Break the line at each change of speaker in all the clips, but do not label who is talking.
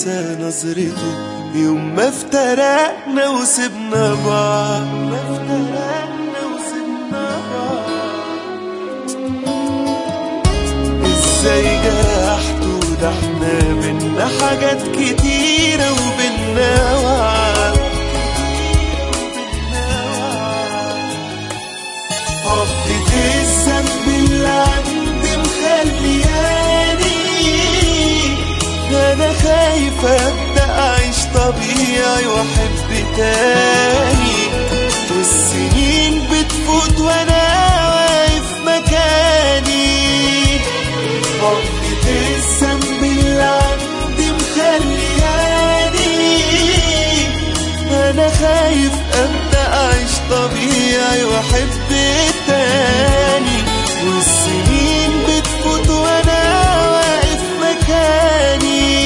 انسى نظرته يوم ما افترقنا وسبنا بعض ما افترقنا وسبنا بعض ازاي جرحته ده احنا بينا حاجات كتيرة وبينا وعد حطيت الذنب اللي عندي مخلياني انا خايف ابدا اعيش طبيعي واحب تاني والسنين بتفوت وانا واقف مكاني حطيت الذنب اللي عندي مخلياني انا خايف ابدا اعيش طبيعي واحب تاني والسنين بتفوت وانا واقف مكاني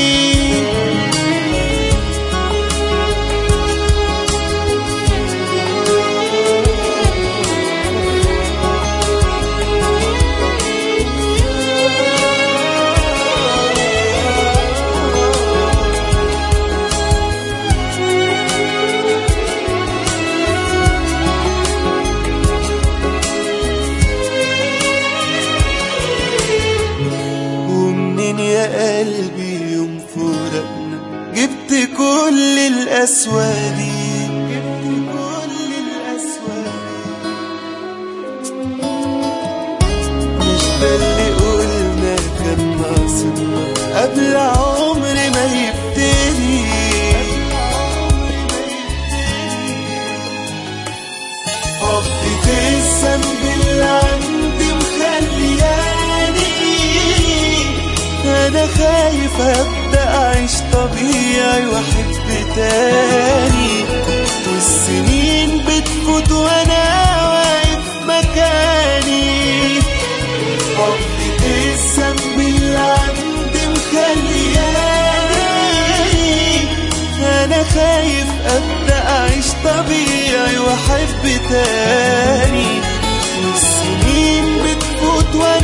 ومنين يا قلبي يوم فراقنا جبت كل القسوة دي جبت كل القسوة دي مش ده اللي قلنا كان ناقصنا قبل عمر ما يبتدي حطيت الذنب اللي عندي مخلياني انا خايف ابدا اعيش طبيعي واحب تاني والسنين بتفوت وانا واقف مكاني حطيت الذنب اللي عندي مخلياني انا خايف ابدا اعيش طبيعي واحب تاني والسنين بتفوت وانا